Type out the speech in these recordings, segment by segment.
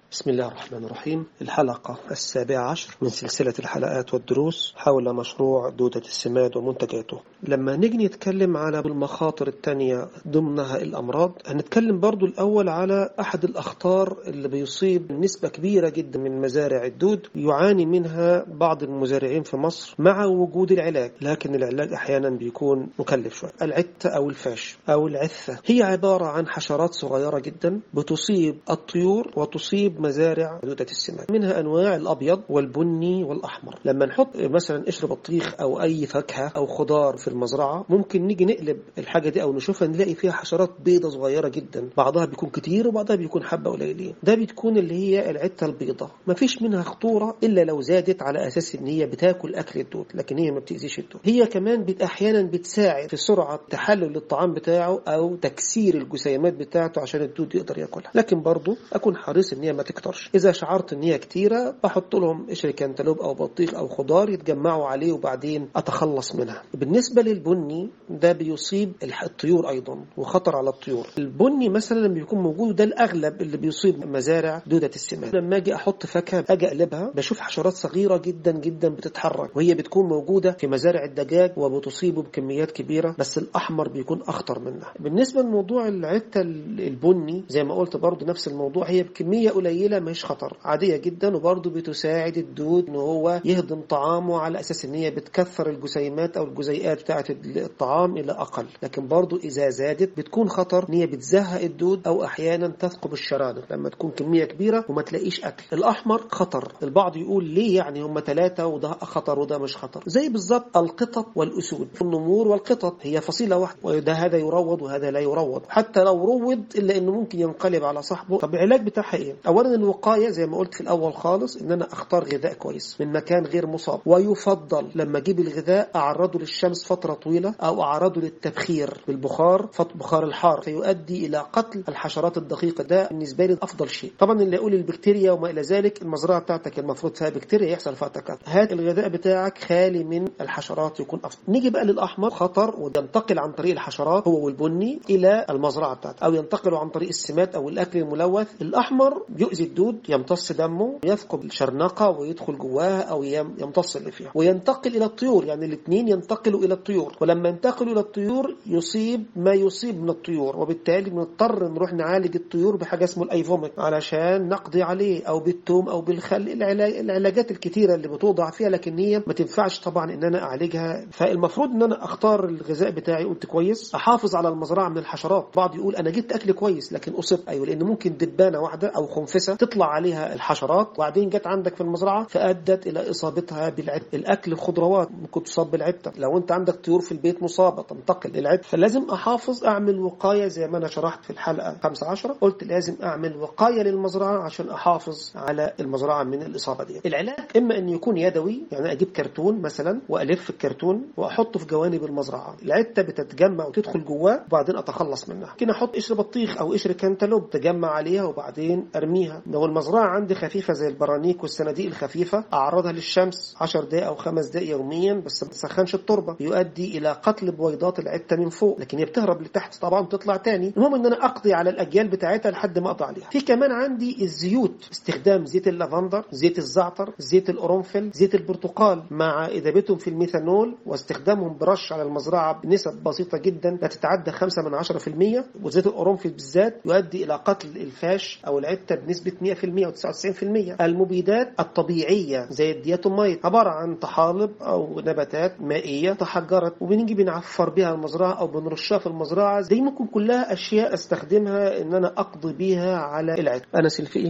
بسم الله الرحمن الرحيم الحلقة السابعة عشر من سلسلة الحلقات والدروس حول مشروع دودة السماد ومنتجاته لما نيجي نتكلم على المخاطر التانية ضمنها الأمراض هنتكلم برضو الأول على أحد الأخطار اللي بيصيب نسبة كبيرة جدا من مزارع الدود يعاني منها بعض المزارعين في مصر مع وجود العلاج لكن العلاج أحيانا بيكون مكلف شوية العتة أو الفاش أو العثة هي عبارة عن حشرات صغيرة جدا بتصيب الطيور وتصيب مزارع دودة السمان منها أنواع الأبيض والبني والأحمر لما نحط مثلا قشر بطيخ أو أي فاكهة أو خضار في المزرعة ممكن نيجي نقلب الحاجة دي أو نشوفها نلاقي فيها حشرات بيضة صغيرة جدا بعضها بيكون كتير وبعضها بيكون حبة قليلين ده بتكون اللي هي العتة البيضة مفيش منها خطورة إلا لو زادت على أساس إن هي بتاكل أكل الدود لكن هي ما بتأذيش الدود هي كمان بت أحيانا بتساعد في سرعة تحلل الطعام بتاعه أو تكسير الجسيمات بتاعته عشان الدود يقدر ياكلها لكن برضه أكون حريص إن هي ما تكترش إذا شعرت إن هي كتيرة بحط لهم قشر كنتالوب أو بطيخ أو خضار يتجمعوا عليه وبعدين أتخلص منها بالنسبة للبني ده بيصيب الطيور أيضا وخطر على الطيور البني مثلا لما بيكون موجود ده الأغلب اللي بيصيب مزارع دودة السمان لما أجي أحط فاكهة أجي أقلبها بشوف حشرات صغيرة جدا جدا بتتحرك وهي بتكون موجودة في مزارع الدجاج وبتصيبه بكميات كبيرة بس الأحمر بيكون أخطر منها بالنسبة لموضوع العتة البني زي ما قلت برضو نفس الموضوع هي بكمية قليلة مش خطر عادية جدا وبرضو بتساعد الدود ان هو يهضم طعامه على اساس ان هي بتكثر الجسيمات او الجزيئات بتاعة الطعام الى اقل لكن برضو اذا زادت بتكون خطر ان هي بتزهق الدود او احيانا تثقب الشرانق لما تكون كمية كبيرة وما تلاقيش اكل الاحمر خطر البعض يقول ليه يعني هم ثلاثة وده خطر وده مش خطر زي بالظبط القطط والاسود النمور والقطط هي فصيلة واحدة وده هذا يروض وهذا لا يروض حتى لو روض الا انه ممكن ينقلب على صاحبه طب العلاج بتاعها ايه اولا الوقاية زي ما قلت في الأول خالص إن أنا أختار غذاء كويس من مكان غير مصاب ويفضل لما أجيب الغذاء أعرضه للشمس فترة طويلة أو أعرضه للتبخير بالبخار بخار الحار فيؤدي إلى قتل الحشرات الدقيقة ده بالنسبة لي أفضل شيء طبعا اللي يقول البكتيريا وما إلى ذلك المزرعة بتاعتك المفروض فيها بكتيريا يحصل فيها تكاثر هات الغذاء بتاعك خالي من الحشرات يكون أفضل نيجي بقى للأحمر خطر وينتقل عن طريق الحشرات هو والبني إلى المزرعة بتاعتك أو ينتقل عن طريق السمات أو الأكل الملوث الأحمر يؤذي الدود يمتص دمه يثقب الشرنقة ويدخل جواها أو يمتص اللي فيها وينتقل إلى الطيور يعني الاثنين ينتقلوا إلى الطيور ولما ينتقلوا إلى الطيور يصيب ما يصيب من الطيور وبالتالي بنضطر نروح نعالج الطيور بحاجة اسمه الأيفوميك علشان نقضي عليه أو بالثوم أو بالخل العلاج العلاجات الكتيرة اللي بتوضع فيها لكن هي ما تنفعش طبعا إن أنا أعالجها فالمفروض إن أنا أختار الغذاء بتاعي قلت كويس أحافظ على المزرعة من الحشرات بعض يقول أنا جبت أكل كويس لكن أصبت أيوه لأن ممكن دبانة واحدة أو خنفسة تطلع عليها الحشرات وبعدين جت عندك في المزرعة فأدت إلى إصابتها بالعد الأكل الخضروات ممكن تصاب بالعدة لو أنت عندك طيور في البيت مصابة تنتقل للعدة فلازم أحافظ أعمل وقاية زي ما أنا شرحت في الحلقة 15 قلت لازم أعمل وقاية للمزرعة عشان أحافظ على المزرعة من الإصابة دي العلاج إما أن يكون يدوي يعني أجيب كرتون مثلا وألف الكرتون وأحطه في جوانب المزرعة العدة بتتجمع وتدخل جواه وبعدين أتخلص منها ممكن أحط قشر بطيخ أو قشر كنتالوب تجمع عليها وبعدين أرميها لو المزرعة عندي خفيفة زي البرانيك والصناديق الخفيفة أعرضها للشمس 10 دقائق أو 5 دقائق يوميا بس ما تسخنش التربة يؤدي إلى قتل بويضات العتة من فوق لكن هي بتهرب لتحت طبعا تطلع تاني المهم إن أنا أقضي على الأجيال بتاعتها لحد ما أقضي عليها في كمان عندي الزيوت استخدام زيت اللافندر زيت الزعتر زيت القرنفل زيت البرتقال مع إذابتهم في الميثانول واستخدامهم برش على المزرعة بنسب بسيطة جدا لا تتعدى 5 من 10% وزيت القرنفل بالذات يؤدي إلى قتل الفاش أو العتة بنسبة 100% أو 99% المبيدات الطبيعية زي الدياتومايت عبارة عن طحالب أو نباتات مائية تحجرت وبنيجي بنعفر بها المزرعة أو بنرشها في المزرعة دي ممكن كلها أشياء استخدمها إن أنا أقضي بيها على العد أنا سلفئي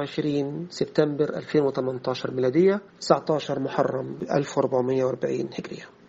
29 سبتمبر 2018 ميلادية 19 محرم 1440 هجرية